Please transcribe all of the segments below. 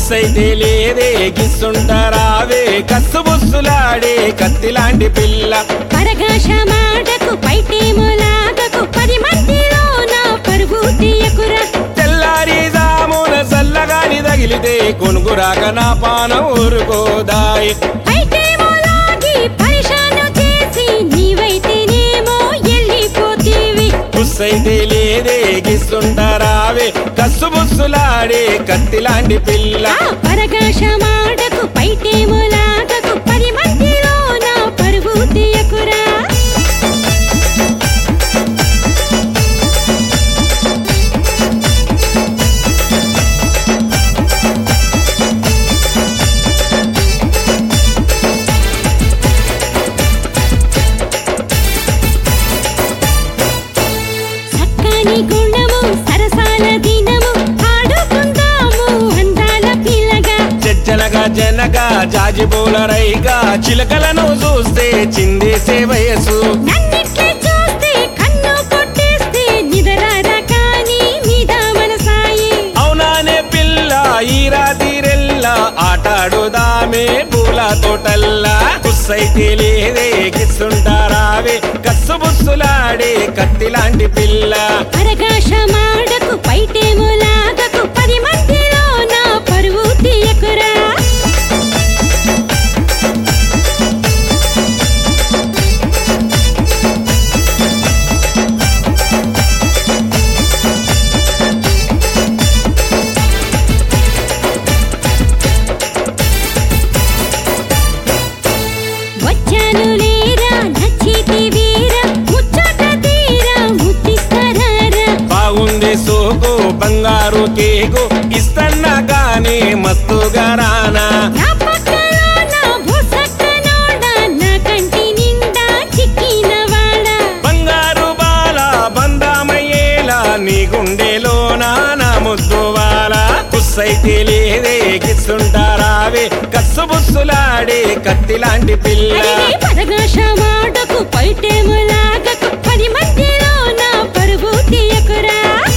బుస్సైతే లేదే గిస్సుంటారావే కస్సు బుస్సులాడే కత్తి లాంటి పిల్ల పరగాశ మాటకు పైటేములాగకు పది మందిలో నా పరుగు తీయకురా తెల్లారి జామున చల్లగాని తగిలితే కొనుగురాక నా పానం ఊరుకోదాయి పైటేములాగి పరిశాను చేసి నీవైతేనేమో ఎల్లిపోతీవి బుస్సైతే లేదే గిస్సుంటారావే కస్సు బుస్సులాడే కత్తి లాంటి పిల్ల ఆ పరగాశ మాటకు పైటేములాగకు పది మందిలో నా పరుగు తీయకురా చక్కని గుణము సరసాల దినము ఆడుకుందాము అందాల పిల్లగా చెచ్చనగా జనగా జాజిబోల రైగా చిలకలను చూస్తే చిందేసే వయసు నన్నిట్లే చూస్తే కన్ను కొట్టేస్తే నిదరారా కానీ మీద మనసాయి అవునానే పిల్ల ఈ రాతిరెల్ల ఆటాడుదామే పూల తోటల్లా కుస్సైతే లేదే కిస్సుంటారావే కస్సు బుస్సులాడే కత్తి లాంటి పిల్ల పరగాశ మాడకు పైటేములాగకు పది మందిలో నా పరువు తీయకురా వచ్చాను లేరా నచ్చితి వీరా ముచ్చట తీరా ముత్తిస్తారారా బాగుంది సోకు బంగారు కేకు ఇస్తన్నా కానీ మస్తుగా రానా నా పక్కలో నా భూసక్కనోడ నా కంటి నిండా చిక్కినవాడా బంగారు బాల బందామయ్యేలా నీ గుండెలోన నా ముద్దువాల కుస్సైతే లేదే కిస్సుంటారావే కస్సు బుస్సులాడే కత్తి లాంటి పిల్ల అడిగే పరగాశ మాటకు పైటేములాగకు పది మందిలో నా పరుగు తీయకురా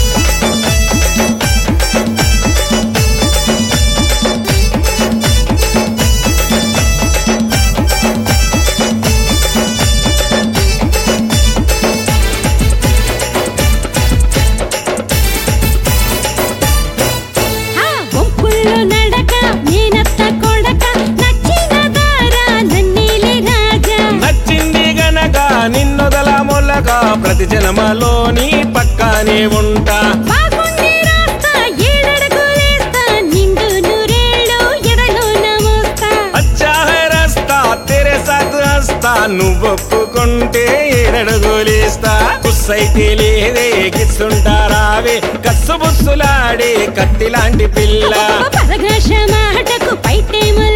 ఆ గుంపుల్లో నడక నేనత్త కొడక నచ్చిన దారా నన్నేలే రాజా నచ్చింది గనక నిన్నొదల మొలక ప్రతి జన్మలోని పక్కనే ఉంటా బాగుంది రాస్తా ఏడడుగులేస్తా నిండు నూరేళ్ళు ఎడలో నమోస్తా అచ్చా హై రస్తా తెరే సాత్ హస్తా నువ్వొప్పుకుంటే ఏడడుగులేస్తా కుస్సైతే లేదే గిస్సుంటారావే కస్సు బుస్సులాడే కత్తి లాంటి పిల్ల పరగాశ మాటకు పైటేములాగకు